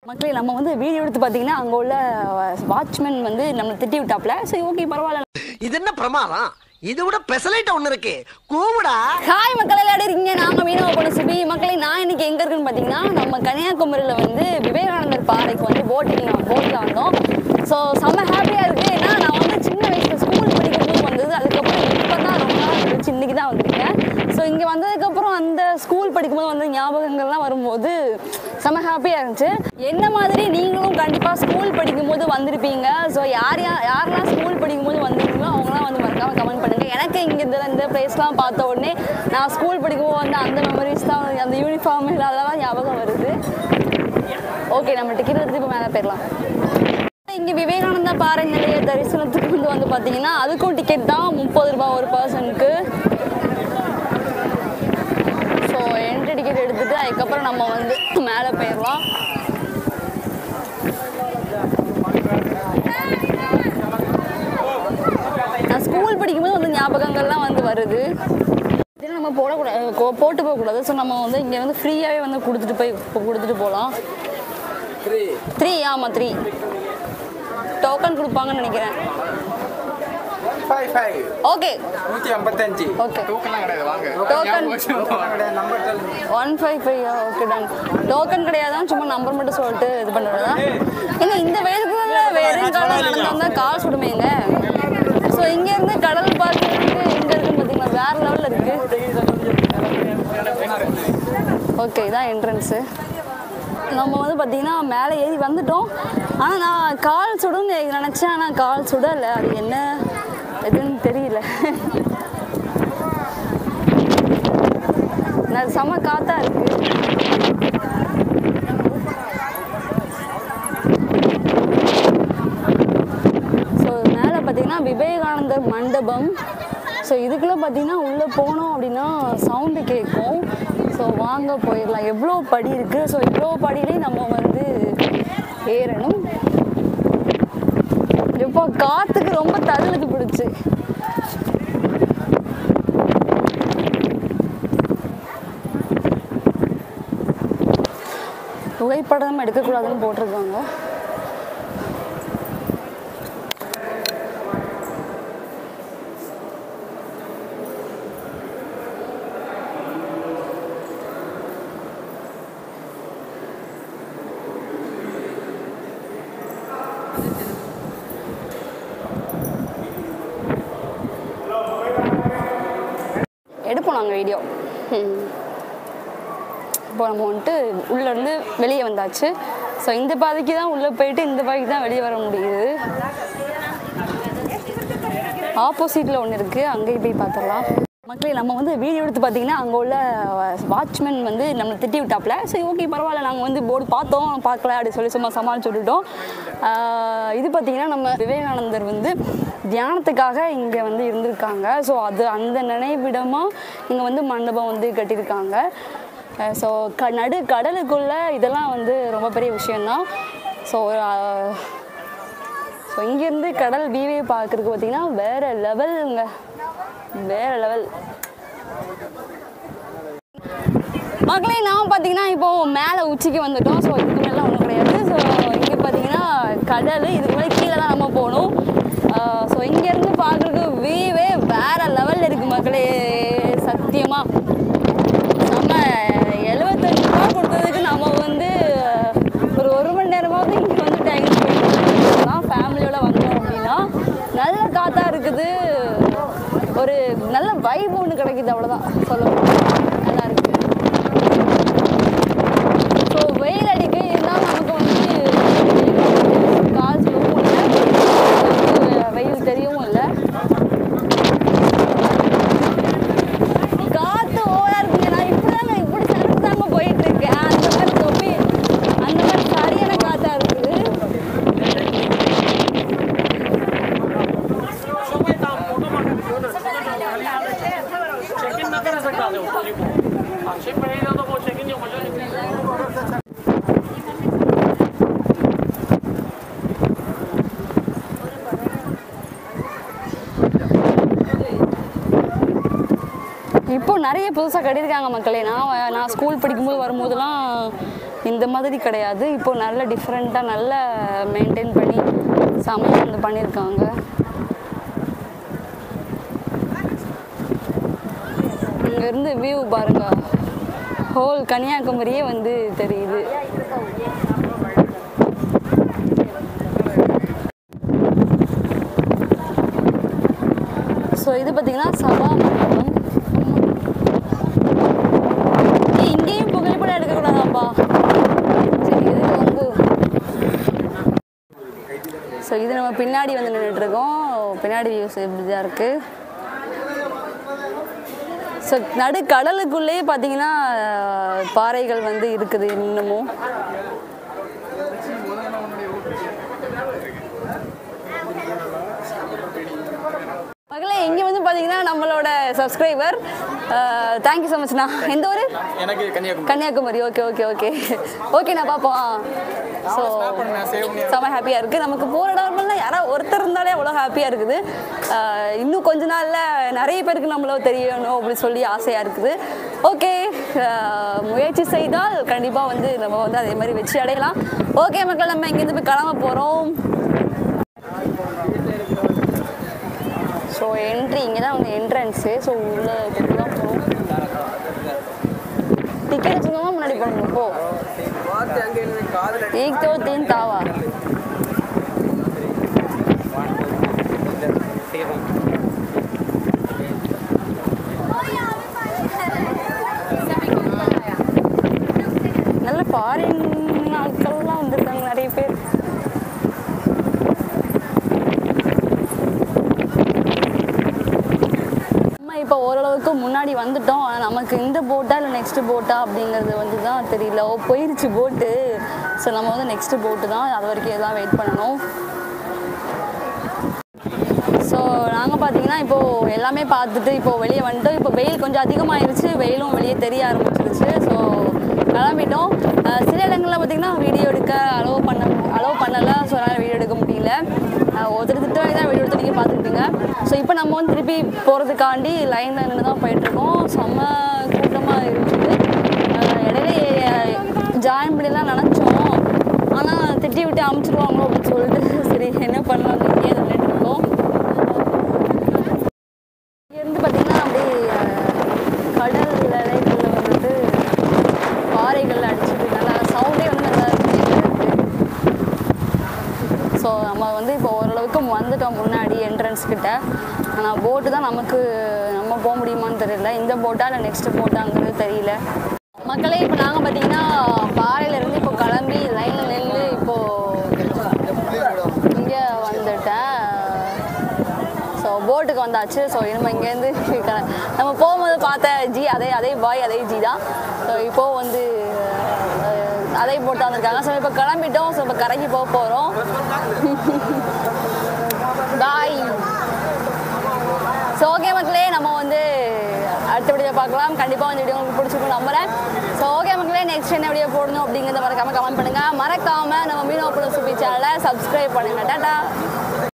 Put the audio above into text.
மக்களே நம்ம வந்து வீடியோ எடுத்து பார்த்தீங்கன்னா அங்கே உள்ள வாட்ச்மேன் வந்து நம்ம திட்டி விட்டாப்ல சரி ஓகே பரவாயில்ல இது என்ன பிரமாதம் இது விட பெசலைட் ஒண்ணு இருக்கு கூவுடா ஹாய் மக்கள் எல்லாரும் இருக்கீங்க நாங்கள் மீனவ பொண்ணு சிபி மக்களே நான் இன்னைக்கு எங்கே இருக்குன்னு பார்த்தீங்கன்னா நம்ம கன்னியாகுமரியில் வந்து விவேகானந்தர் பாறைக்கு வந்து போட்டிங் போட்டில் வந்தோம் ஸோ செம்ம ஹாப்பியாக இருக்குது ஏன்னா நான் வந்து சின்ன வயசில் ஸ்கூல் படிக்கும்போது வந்தது அதுக்கப்புறம் இப்போ தான் ரொம்ப நாள் கழிச்சு இன்னைக்கு தான் வந்திருக்கேன் ஸோ இங்கே வந்ததுக்கப்புறம் அந்த ஸ்கூல் படிக்கும்போது வந்து ஞாபகங்கள்லாம் வரும்போது செம்ம ஹாப்பியாக இருந்துச்சு என்ன மாதிரி நீங்களும் கண்டிப்பாக ஸ்கூல் படிக்கும்போது வந்திருப்பீங்க ஸோ யார் யார் யாரெல்லாம் ஸ்கூல் படிக்கும்போது வந்திருக்கீங்களோ அவங்களாம் வந்து மறக்காம கமெண்ட் பண்ணுங்க எனக்கு இங்கே இந்த இந்த பிளேஸ்லாம் பார்த்த உடனே நான் ஸ்கூல் படிக்கும்போது வந்து அந்த மெமரிஸ் தான் வந்து அந்த யூனிஃபார்ம் அதெல்லாம் ஞாபகம் வருது ஓகே நம்ம டிக்கெட் எடுத்து இப்போ மேலே போயிடலாம் இங்கே விவேகானந்தா பாறை நிலைய தரிசனத்துக்கு வந்து வந்து பார்த்தீங்கன்னா அதுக்கும் டிக்கெட் தான் முப்பது ரூபாய் ஒரு பர்சனுக்கு ஸோ என்ட்ரி டிக்கெட் எடுத்துட்டு அதுக்கப்புறம் நம்ம வந்து மேலே போயிடலாம் நான் ஸ்கூல் படிக்கும்போது வந்து ஞாபகங்கள்லாம் வந்து வருது இதெல்லாம் நம்ம போடக்கூடாது கோ- போட்டு போகக்கூடாது ஸோ நம்ம வந்து இங்கே வந்து ஃப்ரீயாகவே வந்து கொடுத்துட்டு போய் கொ- கொடுத்துட்டு போகலாம் த்ரீ ஆமாம் த்ரீ டோக்கன் கொடுப்பாங்கன்னு நினைக்கிறேன் ஃபைவ் ஃபைவ் ஓகே நூற்றி ஐம்பத்தஞ்சு ஓகே டோக்கன்லாம் கிடையாது வாங்க டோக்கன் கிடையாது நம்பர் சொல்லுங்க one five five okay done token கிடையாதான் சும்மா நம்பர் மட்டும் சொல்லிட்டு இது பண்ணுறதா ஏங்க இந்த வயதுக்குள்ள வெறும் காலம் நடந்து வந்தால் கால் சுடுமேங்க ஸோ இங்கேருந்து கடல் பார்க்கறதுக்கு எங்கே இருக்குன்னு பார்த்தீங்களா வேறு லெவலில் இருக்குது ஓகே இதான் என்ட்ரன்ஸு நம்ம வந்து பார்த்தீங்கன்னா மேலே ஏறி வந்துட்டோம் ஆனால் நான் கால் சுடுன்னு நினச்சேன் ஆனால் கால் சுடலை அது என்ன எதுன்னு தெரியல நான் செம காத்தா இருக்கு ஸோ மேலே பார்த்தீங்கன்னா விவேகானந்தர் மண்டபம் ஸோ இதுக்குள்ளே பார்த்தீங்கன்னா உள்ளே போனோம் அப்படின்னா சவுண்டு கேட்கும் ஸோ வாங்க போயிடலாம் எவ்வளோ படி இருக்குது ஸோ இவ்வளோ படியிலே நம்ம வந்து ஏறணும் இப்போ காற்றுக்கு ரொம்ப தள்ளுது பிடிச்சி புகைப்படம் எடுக்கக்கூடாதுன்னு போட்டிருக்காங்க எடுப்போம் நாங்கள் வீடியோ இப்போ நம்ம வந்துட்டு உள்ளேருந்து வெளியே வந்தாச்சு ஸோ இந்த பாதைக்கு தான் உள்ளே போயிட்டு இந்த பாதைக்கு தான் வெளியே வர முடியுது ஆப்போசிட்டில் ஒன்று இருக்குது அங்கேயும் போய் பார்த்துடலாம் மக்களே நம்ம வந்து வீடியோ எடுத்து பார்த்தீங்கன்னா அங்கே உள்ள வாட்ச்மேன் வந்து நம்மளை திட்டி விட்டாப்ல சரி ஓகே பரவாயில்ல நாங்கள் வந்து போர்டு பார்த்தோம் பார்க்கல அப்படி சொல்லி சும்மா சமாளிச்சு விட்டுட்டோம் ஆஹ் இது பார்த்தீங்கன்னா நம்ம விவேகானந்தர் வந்து தியானத்துக்காக இங்கே வந்து இருந்திருக்காங்க ஸோ அது அந்த நினைவிடமாக இங்கே வந்து மண்டபம் வந்து கட்டியிருக்காங்க ஸோ க நடு கடலுக்குள்ளே இதெல்லாம் வந்து ரொம்ப பெரிய விஷயந்தான் ஸோ ஸோ இங்கேருந்து கடல் வியூவே பார்க்குறதுக்கு பார்த்தீங்கன்னா வேறு லெவலுங்க வேறு லெவல் மக்களே நான் பார்த்தீங்கன்னா இப்போ மேலே உச்சிக்கு வந்துட்டோம் ஸோ இதுக்கு மேலே ஒன்றும் கிடையாது ஸோ இங்கே பார்த்தீங்கன்னா கடல் இதுக்கு மேலே கீழே தான் நம்ம போகணும் ஸோ இங்கேருந்து பார்க்குறதுக்கு வியூவே வேறு லெவலில் இருக்குது மக்களே சத்தியமாக நம்ம எழுபத்தஞ்சு ரூபா கொடுத்ததுக்கு நம்ம வந்து ஒரு ஒரு மணி நேரமாவது இங்கே வந்து டைம் ஸ்பெண்ட் ஃபேமிலியோட வந்தோம் அப்படின்னா நல்ல காத்தா இருக்குது ஒரு நல்ல வைப் ஒன்று கிடைக்குது அவ்வளோதான் சொல்ல நல்லா இருக்கு ஸோ வெயில் அடிக்க இருந்தால் நமக்கு வந்து கால் சுடவும் இல்லை வெயில் தெரியவும் இல்லை காத்து ஓவரா இருக்குங்க நான் இப்படிதாங்க இப்படி சரக்கு தாங்க போயிட்டு இருக்கேன் அந்த மாதிரி தொப்பி அந்த மாதிரி சரியான காத்தா இருக்குது இப்போ நிறைய புதுசாக கட்டியிருக்காங்க மக்களே நான் நான் ஸ்கூல் படிக்கும்போது வரும்போதெல்லாம் இந்த மாதிரி கிடையாது இப்போ நல்ல டிஃப்ரெண்ட்டாக நல்ல மெயின்டைன் பண்ணி செமையாக வந்து பண்ணியிருக்காங்க இங்கேருந்து வியூ பாருங்க ஹோல் கன்னியாகுமரியே வந்து தெரியுது ஸோ இது பார்த்தீங்கன்னா சபா மண்டபம் ஏய், இங்கேயும் புகைப்படம் எடுக்கக்கூடாதாப்பா சரி இதுக்கு வந்து ஸோ இது நம்ம பின்னாடி வந்து நின்றுட்டு இருக்கோம் பின்னாடி வியூஸ் இப்படி தான் இருக்குது ஸோ நடு கடலுக்குள்ளேயே பார்த்தீங்கன்னா அஹ், பாறைகள் வந்து இருக்குது இன்னமும் மகளே இங்கே வந்து பார்த்தீங்கன்னா நம்மளோட சப்ஸ்கிரைபர் தேங்க்யூ ஸோ மச்ண்ணா எந்த ஊர் எனக்கு Kanyakumari Kanyakumari okay okay okay ஓகேண்ணா பார்ப்போம் ஸோ செம ஹாப்பியாக இருக்குது நமக்கு போகிற இடம்லாம் யாராவது ஒருத்தர் இருந்தாலே அவ்வளோ ஹாப்பியாக இருக்குது அஹ், இன்னும் கொஞ்ச நாளில் நிறைய பேருக்கு நம்மள தெரியணும் அப்படின்னு சொல்லி ஆசையாக இருக்குது ஓகே முயற்சி செய்தால் கண்டிப்பாக வந்து நம்ம வந்து அதே மாதிரி வெற்றி அடையலாம் ஓகே மக்கள் நம்ம இங்கேருந்து போய் கிளம்ப போகிறோம் ஸோ என்ட்ரி இங்கே தான் வந்து என்ட்ரன்ஸு ஸோ உள்ளே தான் போகணும் டிக்கெட் வச்சுக்கோமா முன்னாடி போகணும் போ एक दो तीन तावा நல்ல ஃபாரின் ஆட்கள்லாம் வந்திருக்காங்க நிறைய பேர் நம்ம இப்போ ஓரளவுக்கு முன்னாடி வந்துட்டோம் ஆனால் நமக்கு இந்த போட்டா இல்லை நெக்ஸ்ட் போட்டா அப்படிங்கிறது வந்து தான் தெரியல ஓ போயிருச்சு போட்டு ஸோ நம்ம வந்து நெக்ஸ்ட் போட்டு தான் அது வரைக்கும் எல்லாம் வெயிட் பண்ணணும் ஸோ நாங்கள் பார்த்தீங்கன்னா இப்போது எல்லாமே பார்த்துட்டு இப்போ வெளியே வந்துட்டோம் இப்போ வெயில் கொஞ்சம் அதிகமாயிருச்சு வெயிலும் வெளியே தெரிய ஆரம்பிச்சிருச்சு ஸோ கிளம்பிட்டோம் அஹ் சில இடங்களில் பார்த்தீங்கன்னா வீடியோ எடுக்க அலோவ் பண்ண அலோவ் பண்ணலை ஸோ அதனால் வீடியோ எடுக்க முடியல அஹ் ஒருத்தர் திட்டம் தான் வீடியோ எடுத்து நீங்கள் பார்த்துருப்பீங்க ஸோ இப்போ நம்ம வந்து திருப்பி போகிறதுக்காண்டி லைனில் நின்று தான் போயிட்டுருக்கோம் செம்ம கூட்டமாக இருக்குது அஹ் இடையில ஜாயின் பண்ணிலாம் நினச்சோம் ஆனால் திட்டி விட்டு அமுச்சிடுவாங்களோ அப்படின்னு சொல்லிட்டு சரி என்ன பண்ணலாம் இங்கே நின்றுட்டு இருக்கோம் இருந்து பார்த்தீங்கன்னா அப்படியே அஹ், கடல் அலைகளில் வந்துட்டு பாறைகள் அடிச்சுட்டு நல்லா சவுண்டே வந்து நல்லா ஸோ நம்ம வந்து இப்போ ஓரளவுக்கு வந்துட்டோம் முன்னாடி என்ட்ரன்ஸ் கிட்ட ஆனால் போட்டு தான் நமக்கு நம்ம போக முடியுமான்னு தெரியல இந்த போட்டா இல்லை நெக்ஸ்ட் போட்டாங்கிறது தெரியல மக்களே இப்போ நாங்கள் பார்த்தீங்கன்னா பாறையிலேருந்து இப்போ கிளம்பி லைனில் நின்று இப்போது இங்கே வந்துட்டேன் ஸோ போட்டுக்கு வந்தாச்சு ஸோ இனிமேல் இங்கேருந்து க- நம்ம போகும்போது பார்த்த ஜி அதே அதே பாய் அதே ஜி தான் ஸோ இப்போது வந்து அஹ், அதே போட்டு வந்திருக்காங்க ஸோ இப்போ கிளம்பிட்டோம் ஸோ இப்போ கரைக்கு போக போகிறோம் பாய் ஸோ ஓகே மக்களே நம்ம வந்து அடுத்த வீடியோ பார்க்கலாம் கண்டிப்பாக வந்து வீடியோ உங்களுக்கு பிடிச்சிருக்கும் நம்புறேன் ஸோ ஓகே மக்களே நெக்ஸ்ட் என்ன வீடியோ போடணும் அப்படிங்கிறத மறக்காம கமெண்ட் பண்ணுங்க மறக்காம நம்ம மீனோ புல சுபி சேனலை சப்ஸ்கிரைப் பண்ணுங்க டாடா